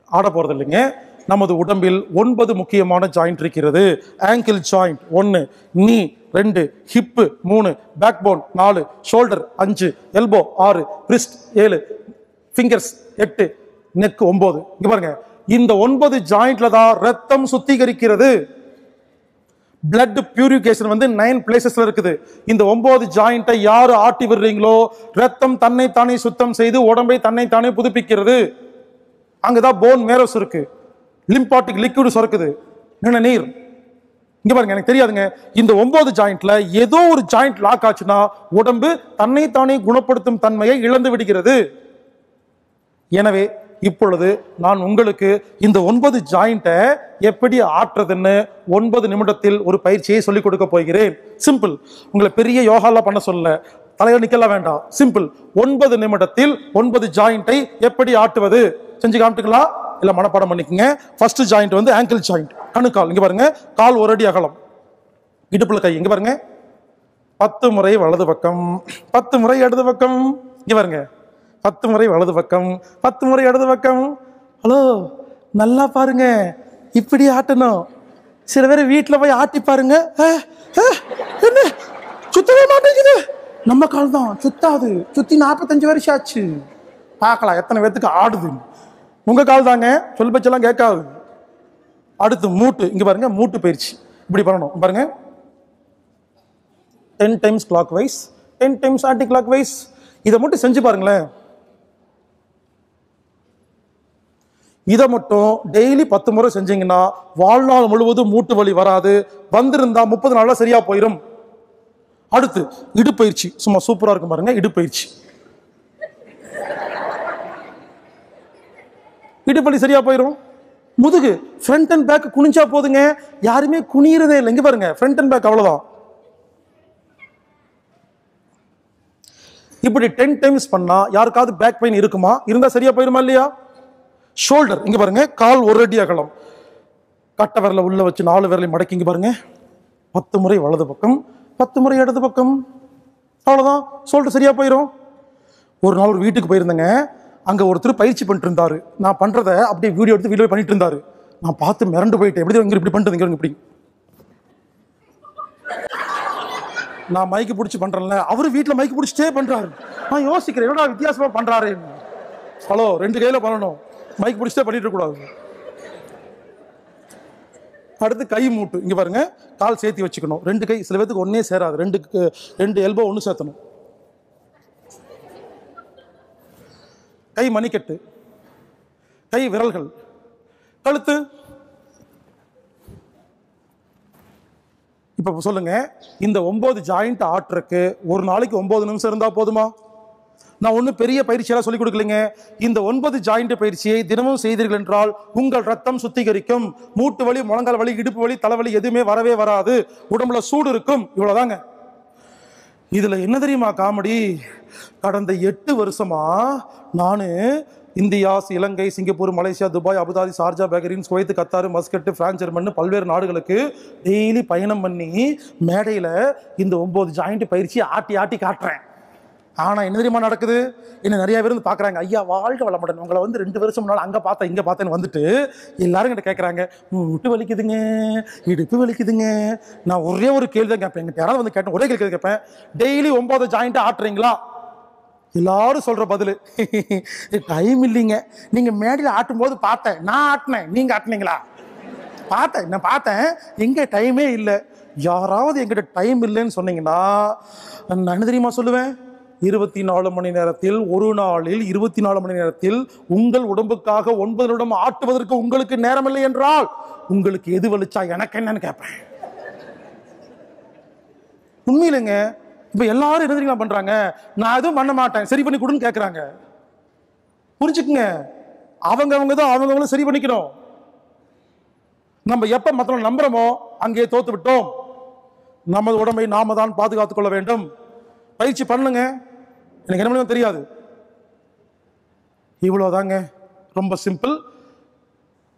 ஆட போறது இல்லைங்க நமது உடம்பில் ஒன்பது முக்கியமான ஜாயிண்ட் இருக்கிறது ஆங்கிள் ஜாயிண்ட் ஒன்று நீ ரெண்டு ஹிப்பு மூணு பேக் போன் நாலு ஷோல்டர் அஞ்சு எல்போ ஆறு ரிஸ்ட் ஏழு ஃபிங்கர்ஸ் எட்டு நெக் ஒன்பது இங்க பாருங்க இந்த ஒன்பது ஜாயிண்ட்ல தான் ரத்தம் சுத்திகரிக்கிறது பிளட் பியூரிஃபிகேஷன் வந்து நைன் பிளேசஸ்ல இருக்குது இந்த ஒன்பது ஜாயிண்ட்டை யாரு ஆட்டி விடுறீங்களோ ரத்தம் தன்னை தானே சுத்தம் செய்து உடம்பை தன்னை தானே புதுப்பிக்கிறது அங்கதான் போன் மேரோஸ் இருக்கு லிம்பாட்டிக் லிக்விட் சுரக்குது நின நீர் இங்க பாருங்க எனக்கு தெரியாதுங்க இந்த ஒன்பது ஜாயிண்ட்ல ஏதோ ஒரு ஜாயிண்ட் லாக் ஆச்சுன்னா உடம்பு தன்னை தானே குணப்படுத்தும் தன்மையை இழந்து விடுகிறது எனவே இப்பொழுது நான் உங்களுக்கு இந்த ஒன்பது ஜாயிண்ட்டை எப்படி ஆற்றுறதுன்னு ஒன்பது நிமிடத்தில் ஒரு பயிற்சியை சொல்லிக் கொடுக்க போகிறேன் சிம்பிள் உங்களை பெரிய யோகாலாம் பண்ண சொல்லல தலையில நிக்கலாம் வேண்டாம் சிம்பிள் ஒன்பது நிமிடத்தில் ஒன்பது ஜாயிண்ட்டை எப்படி ஆட்டுவது செஞ்சு காமிட்டுக்கலாம் இல்ல மனப்பாடம் பண்ணிக்கங்க ஃபர்ஸ்ட் ஜாயிண்ட் வந்து ஆங்கிள் ஜாயிண்ட் கணுக்கால் இங்க பாருங்க கால் ஒரு அடி அகலம் இடுப்புல கை இங்க பாருங்க பத்து முறை வலது பக்கம் பத்து முறை இடது பக்கம் இங்க பாருங்க பத்து முறை வலது பக்கம் பத்து முறை இடது பக்கம் ஹலோ நல்லா பாருங்க இப்படி ஆட்டணும் சில பேர் வீட்டில் போய் ஆட்டி பாருங்க அஹ், அஹ், என்ன சுத்தவே மாட்டேங்குது நம்ம கால் தான் சுத்தாது சுத்தி நாற்பத்தஞ்சு வருஷம் ஆச்சு பார்க்கலாம் எத்தனை பேத்துக்கு ஆடுது உங்க கால் தாங்க சொல் பேச்செல்லாம் கேட்காது அடுத்து மூட்டு இங்க பாருங்க மூட்டு பயிற்சி இப்படி பண்ணணும் பாருங்க ten times clockwise ten times anticlockwise இதை மட்டும் செஞ்சு பாருங்களேன் இதை மட்டும் டெய்லி பத்து முறை செஞ்சீங்கன்னா வாழ்நாள் முழுவதும் மூட்டு வலி வராது வந்திருந்தா முப்பது நாள்ல சரியா போயிடும் அடுத்து இடுப்பயிற்சி சும்மா சூப்பரா இருக்கும் பாருங்க இடுப்பயிற்சி இடுப்பலி சரியா போயிடும் முதுகு ஃப்ரண்ட் அண்ட் பேக் குனிஞ்சா போதுங்க யாருமே குனியறதே இல்லை இங்க பாருங்க ஃப்ரண்ட் அண்ட் பேக் அவ்வளவுதான் இப்படி டென் டைம்ஸ் பண்ணா யாருக்காவது பேக் பெயின் இருக்குமா இருந்தா சரியா போயிருமா இல்லையா ஷோல்டர் இங்க பாருங்க கால் ஒரு அடி அகலம் கட்டை விரல உள்ள வச்சு நாலு விரலை மடக்கி இங்க பாருங்க பத்து முறை வலது பக்கம் பத்து முறை இடது பக்கம் அவ்வளவுதான் ஷோல்டர் சரியா போயிடும் ஒரு நாள் ஒரு வீட்டுக்கு போயிருந்தேங்க அங்க ஒருத்தர் பயிற்சி பண்ணிட்டு இருந்தாரு நான் பண்றத அப்படியே வீடியோ எடுத்து வீடியோ பண்ணிட்டு இருந்தாரு நான் பார்த்து மிரண்டு போயிட்டேன் எப்படி இங்க இப்படி பண்ணிட்டு இங்க இப்படி நான் மைக்கு பிடிச்சி பண்றேன்ல அவரு வீட்ல மைக்கு பிடிச்சிட்டே பண்றாரு நான் யோசிக்கிறேன் என்னடா வித்தியாசமா பண்றாரு ஹலோ ரெண்டு கையில பண்ணணும் மைக் பிடிச்சிட்டே பண்ணிட்டு இருக்க கூடாது அடுத்து கை மூட்டு இங்க பாருங்க கால் சேர்த்து வச்சுக்கணும் ரெண்டு கை சில பேத்துக்கு ஒன்னே சேராது ரெண்டு க- ரெண்டு எல்போ ஒன்று சேர்த்தணும் கை மணிக்கட்டு கை விரல்கள் கழுத்து இப்ப சொல்லுங்க இந்த ஒன்பது ஜாயிண்ட் ஆட்டுறக்கு ஒரு நாளைக்கு ஒன்பது நிமிஷம் இருந்தா போதுமா நான் ஒன்றும் பெரிய பயிற்சியெல்லாம் சொல்லிக் கொடுக்கலைங்க இந்த ஒன்பது ஜாயிண்ட் பயிற்சியை தினமும் செய்தீர்கள் என்றால் உங்கள் ரத்தம் சுத்திகரிக்கும் மூட்டு வலி முழங்கால் வலி இடுப்பு வலி தலைவலி எதுவுமே வரவே வராது உடம்புல சூடு இருக்கும் இவ்வளவுதாங்க இதுல என்ன தெரியுமா காமெடி கடந்த எட்டு வருஷமா நானு India Ilangai Singapore Malaysia Dubai Abu Dhabi Sharjah Bahrain Kuwait Qatar Muscat France German பல்வேறு நாடுகளுக்கு டெய்லி பயணம் பண்ணி மேடையில இந்த ஒன்பது ஜாயிண்ட் பயிற்சி ஆட்டி ஆட்டி காட்டுறேன் ஆனா என்ன தெரியுமா நடக்குது என்ன நிறைய பேர் வந்து பாக்குறாங்க ஐயா வாழ்க வளமுடன் உங்களை வந்து ரெண்டு வருஷம் முன்னால அங்க பார்த்தேன் இங்க பார்த்தேன்னு வந்துட்டு எல்லாரும் கிட்ட கேட்கறாங்க முட்டு வலிக்குதுங்க இடுப்பு வலிக்குதுங்க நான் ஒரே ஒரு கேள்வி தான் கேட்பேன் எங்கிட்ட யாராவது வந்து கேட்டேன் ஒரே கேள்வி கேட்பேன் டெய்லி ஒன்பது ஜாயிண்ட் ஆட்டுறீங்களா எல்லாரும் சொல்ற பதில் டைம் இல்லைங்க நீங்க மேடையில் ஆட்டும் போது பார்த்தேன் நான் ஆட்டினேன் நீங்க ஆட்டினீங்களா பார்த்தேன் நான் பார்த்தேன் எங்க டைமே இல்லை யாராவது எங்கிட்ட டைம் இல்லைன்னு சொன்னீங்கன்னா நான் என்ன தெரியுமா சொல்லுவேன் இருபத்தி நாலு மணி நேரத்தில் ஒரு நாளில் இருபத்தி நாலு மணி நேரத்தில் உங்கள் உடம்புக்காக ஒன்பது நிமிடம் ஆட்டுவதற்கு உங்களுக்கு நேரமில்லை என்றால் உங்களுக்கு எது வலிச்சா எனக்கு என்னன்னு கேட்பேன் உண்மையிலங்க இப்ப எல்லாரும் என்ன தெரியுமா பண்றாங்க நான் எதுவும் பண்ண மாட்டேன் சரி பண்ணி கொடுன்னு கேட்கறாங்க புரிஞ்சுக்குங்க அவங்க அவங்க தான் அவங்கவுங்களும் சரி பண்ணிக்கணும் நம்ம எப்ப மற்றவங்க நம்புறோமோ அங்கே தோத்து விட்டோம் நமது உடம்பை நாம தான் பாதுகாத்துக் கொள்ள வேண்டும் பயிற்சி பண்ணுங்க எனக்கு என்ன பண்ணுவோம் தெரியாது இவ்வளவுதாங்க ரொம்ப சிம்பிள்